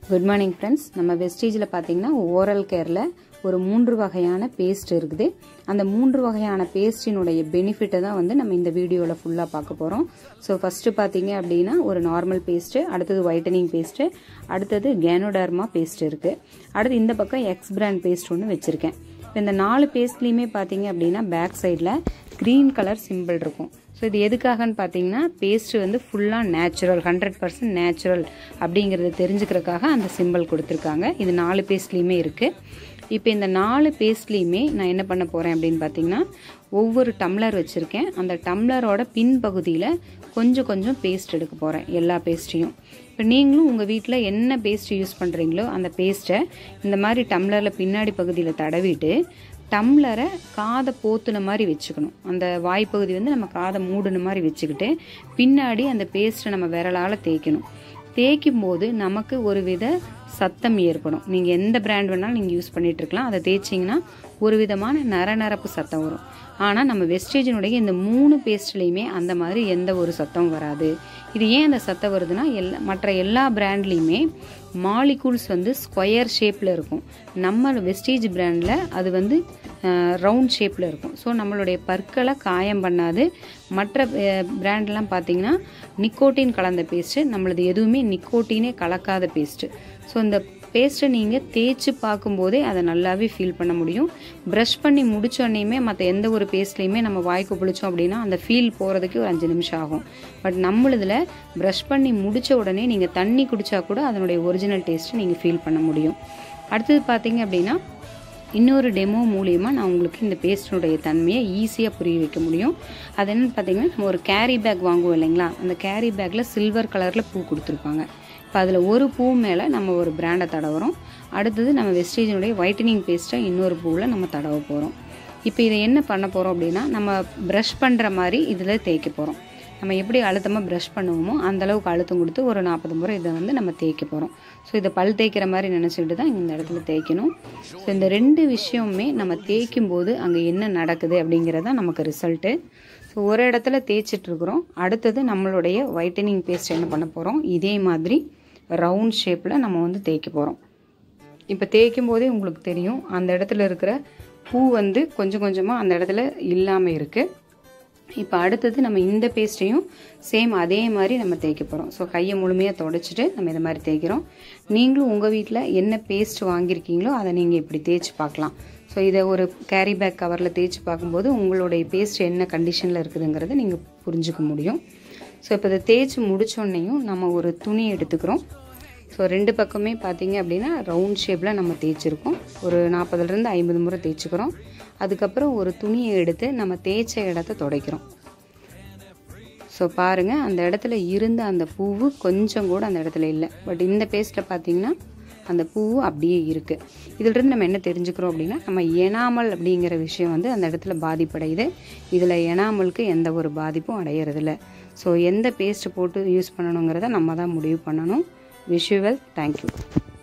good morning friends நம்ம வெஸ்டேஜில் பார்த்தீங்கன்னா oral கேரில் ஒரு மூன்று வகையான பேஸ்ட் இருக்குது அந்த மூன்று வகையான பேஸ்டினுடைய பெனிஃபிட்டை தான் வந்து நம்ம இந்த வீடியோவில் ஃபுல்லாக பார்க்க போகிறோம் ஸோ ஃபஸ்ட்டு பார்த்தீங்க அப்படின்னா ஒரு நார்மல் பேஸ்ட்டு அடுத்தது ஒயிட்டனிங் பேஸ்ட்டு அடுத்தது கேனோடர்மா பேஸ்ட் இருக்குது அடுத்து இந்த பக்கம் எக்ஸ் பிராண்ட் பேஸ்ட் ஒன்று வச்சுருக்கேன் இப்போ இந்த நாலு பேஸ்ட்லேயுமே பார்த்தீங்க அப்படின்னா பேக் சைடில் க்ரீன் கலர் சிம்பிள் இருக்கும் ஸோ இது எதுக்காகன்னு பார்த்தீங்கன்னா பேஸ்ட்டு வந்து ஃபுல்லாக நேச்சுரல் ஹண்ட்ரட் பர்சன்ட் நேச்சுரல் அப்படிங்கிறத தெரிஞ்சுக்கிறதுக்காக அந்த சிம்பிள் கொடுத்துருக்காங்க இது நாலு பேஸ்ட்லேயுமே இருக்குது இப்போ இந்த நாலு பேஸ்ட்லேயுமே நான் என்ன பண்ண போகிறேன் அப்படின்னு பார்த்தீங்கன்னா ஒவ்வொரு டம்ளர் வச்சுருக்கேன் அந்த டம்ளரோட பின்பகுதியில் கொஞ்சம் கொஞ்சம் பேஸ்ட் எடுக்க போகிறேன் எல்லா பேஸ்ட்டையும் இப்போ நீங்களும் உங்கள் வீட்டில் என்ன பேஸ்ட் யூஸ் பண்ணுறீங்களோ அந்த பேஸ்ட்டை இந்த மாதிரி டம்ளரில் பின்னாடி பகுதியில் தடவிட்டு டம்ளரை காதை போத்துன மாதிரி வச்சுக்கணும் அந்த வாய்ப்பகுதி வந்து நம்ம காதை மூடுன மாதிரி வச்சுக்கிட்டு பின்னாடி அந்த பேஸ்ட்டை நம்ம விரலால் தேய்க்கணும் தேய்க்கும் போது நமக்கு ஒரு வித சத்தம் ஏற்படும் நீங்கள் எந்த பிராண்ட் வேணாலும் நீங்கள் யூஸ் பண்ணிட்டு இருக்கலாம் அதை தேய்ச்சிங்கன்னா ஒரு விதமான நர நரப்பு சத்தம் வரும் ஆனால் நம்ம வெஸ்டேஜினுடைய இந்த மூணு பேஸ்ட்லேயுமே அந்த மாதிரி எந்த ஒரு சத்தம் வராது இது ஏன் அந்த சத்தம் வருதுன்னா எல்லா மற்ற எல்லா பிராண்ட்லேயுமே மாலிகூல்ஸ் வந்து ஸ்கொயர் ஷேப்பில் இருக்கும் நம்ம வெஸ்டேஜ் பிராண்டில் அது வந்து ரவுண்ட் ஷேப்பில் இருக்கும் ஸோ நம்மளுடைய பற்களை காயம் பண்ணாது மற்ற பிராண்ட்லாம் பார்த்தீங்கன்னா நிக்கோட்டின் கலந்த பேஸ்ட்டு நம்மளது எதுவுமே நிக்கோட்டினே கலக்காத பேஸ்ட்டு ஸோ இந்த பேஸ்ட்டை நீங்கள் தேய்ச்சி பார்க்கும்போதே அதை நல்லாவே ஃபீல் பண்ண முடியும் ப்ரஷ் பண்ணி முடிச்சோடனேயுமே மற்ற எந்த ஒரு பேஸ்ட்லேயுமே நம்ம வாய்க்கு பிடிச்சோம் அப்படின்னா அந்த ஃபீல் போகிறதுக்கு ஒரு அஞ்சு நிமிஷம் ஆகும் பட் நம்மளதில் ப்ரஷ் பண்ணி முடித்த உடனே நீங்கள் தண்ணி குடித்தா கூட அதனுடைய ஒரிஜினல் டேஸ்ட்டை நீங்கள் ஃபீல் பண்ண முடியும் அடுத்தது பார்த்தீங்க அப்படின்னா இன்னொரு டெமோ மூலியமாக நான் உங்களுக்கு இந்த பேஸ்டினுடைய தன்மையை ஈஸியாக புரிய வைக்க முடியும் அது என்னென்னு பார்த்தீங்கன்னா நம்ம ஒரு கேரி பேக் வாங்குவோம் இல்லைங்களா அந்த கேரி பேக்கில் சில்வர் கலரில் பூ கொடுத்துருப்பாங்க இப்போ அதில் ஒரு பூ மேலே நம்ம ஒரு பிராண்டை தடவுறோம் அடுத்தது நம்ம வெஸ்டேஜினுடைய ஒயிட்டனிங் பேஸ்ட்டை இன்னொரு பூவில் நம்ம தடவ போகிறோம் இப்போ இதை என்ன பண்ண போகிறோம் அப்படின்னா நம்ம ப்ரஷ் பண்ணுற மாதிரி இதில் தேய்க்க போகிறோம் நம்ம எப்படி அழுத்தமாக ப்ரஷ் பண்ணுவோமோ அந்தளவுக்கு அழுத்தம் கொடுத்து ஒரு நாற்பது முறை இதை வந்து நம்ம தேய்க்க போகிறோம் ஸோ இதை பல் தேய்க்கிற மாதிரி நினச்சிக்கிட்டு தான் இந்த இடத்துல தேய்க்கணும் ஸோ இந்த ரெண்டு விஷயமுமே நம்ம தேய்க்கும் போது அங்கே என்ன நடக்குது அப்படிங்கிறது தான் நமக்கு ரிசல்ட்டு ஸோ ஒரு இடத்துல தேய்ச்சிட்ருக்குறோம் அடுத்தது நம்மளுடைய ஒயிட்டனிங் பேஸ்ட் என்ன பண்ண போகிறோம் இதே மாதிரி ரவுண்ட் ஷேப்பில் நம்ம வந்து தேய்க்க போகிறோம் இப்போ தேய்க்கும் போதே உங்களுக்கு தெரியும் அந்த இடத்துல இருக்கிற பூ வந்து கொஞ்சம் கொஞ்சமாக அந்த இடத்துல இல்லாமல் இருக்குது இப்போ அடுத்தது நம்ம இந்த பேஸ்ட்டையும் சேம் அதே மாதிரி நம்ம தேய்க்க போகிறோம் ஸோ கையை முழுமையாக தொடச்சிட்டு நம்ம இதை மாதிரி தேய்க்கிறோம் நீங்களும் உங்கள் வீட்டில் என்ன பேஸ்ட் வாங்கியிருக்கீங்களோ அதை நீங்கள் இப்படி தேய்ச்சி பார்க்கலாம் ஸோ இதை ஒரு கேரி பேக் கவரில் தேய்ச்சி பார்க்கும்போது உங்களுடைய பேஸ்ட் என்ன கண்டிஷனில் இருக்குதுங்கிறத நீங்கள் புரிஞ்சுக்க முடியும் ஸோ இப்போ இதை தேய்ச்சி முடித்தோடனையும் நம்ம ஒரு துணி எடுத்துக்கிறோம் ஸோ ரெண்டு பக்கமே பார்த்தீங்க அப்படின்னா ரவுண்ட் ஷேப்பில் நம்ம தேய்ச்சிருக்கோம் ஒரு நாற்பதுலேருந்து ஐம்பது முறை தேய்ச்சிக்கிறோம் அதுக்கப்புறம் ஒரு துணியை எடுத்து நம்ம தேய்ச்ச இடத்த துடைக்கிறோம் ஸோ பாருங்கள் அந்த இடத்துல இருந்த அந்த பூவு கொஞ்சம் கூட அந்த இடத்துல இல்லை பட் இந்த பேஸ்ட்டில் பார்த்தீங்கன்னா அந்த பூவு அப்படியே இருக்குது இதிலிருந்து நம்ம என்ன தெரிஞ்சுக்கிறோம் அப்படின்னா நம்ம எனாமல் அப்படிங்கிற விஷயம் வந்து அந்த இடத்துல பாதிப்படையுது இதில் எனாமலுக்கு எந்த ஒரு பாதிப்பும் அடையிறதில்ல ஸோ எந்த பேஸ்ட் போட்டு யூஸ் பண்ணணுங்கிறத நம்ம தான் முடிவு பண்ணணும் விஷுவல் தேங்க்யூ